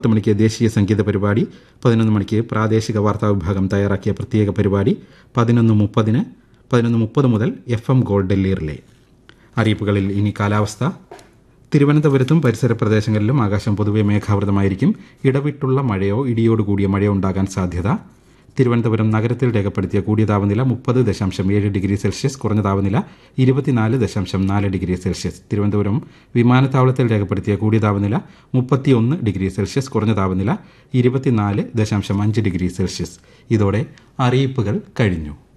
പത്ത് മണിക്ക് ദേശീയ സംഗീത പരിപാടി പതിനൊന്ന് മണിക്ക് പ്രാദേശിക വാർത്താ വിഭാഗം തയ്യാറാക്കിയ പ്രത്യേക പരിപാടി പതിനൊന്ന് മുപ്പതിന് പതിനൊന്ന് മുപ്പത് മുതൽ F M gold Delhi relay അറിയിപ്പുകളിൽ ഇനി കാലാവസ്ഥ തിരുവനന്തപുരത്തും പരിസര പ്രദേശങ്ങളിലും ആകാശം പൊതുവെ മേഘാവൃതമായിരിക്കും ഇടവിട്ടുള്ള മഴയോ ഇടിയോട് കൂടിയ മഴയോ ഉണ്ടാകാൻ സാധ്യത തിരുവനന്തപുരം നഗരത്തിൽ രേഖപ്പെടുത്തിയ കൂടിയ താപനില മുപ്പത് ദശാംശം ഏഴ് ഡിഗ്രി സെൽഷ്യസ് കുറഞ്ഞ താപനില ഇരുപത്തിനാല് ദശാംശം നാല് ഡിഗ്രി സെൽഷ്യസ് തിരുവനന്തപുരം വിമാനത്താവളത്തിൽ രേഖപ്പെടുത്തിയ കൂടിയ താപനില മുപ്പത്തിയൊന്ന് ഡിഗ്രി സെൽഷ്യസ് കുറഞ്ഞ താപനില ഇരുപത്തിനാല് ദശാംശം അഞ്ച് ഡിഗ്രി സെൽഷ്യസ് ഇതോടെ അറിയിപ്പുകൾ കഴിഞ്ഞു